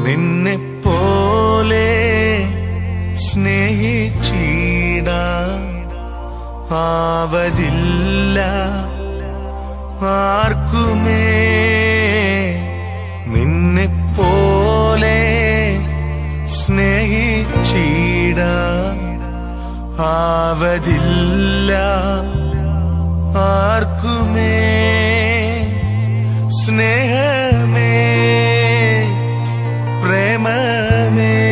നിന്നെ പോലെ സ്നേഹിച്ചിട ആവതില്ല ആർക്കുമേ നിന്നെ പോലെ സ്നേഹിച്ചിട ആവതില്ല ആർക്കുമേ സ്നേഹമേ പ്രേമമേ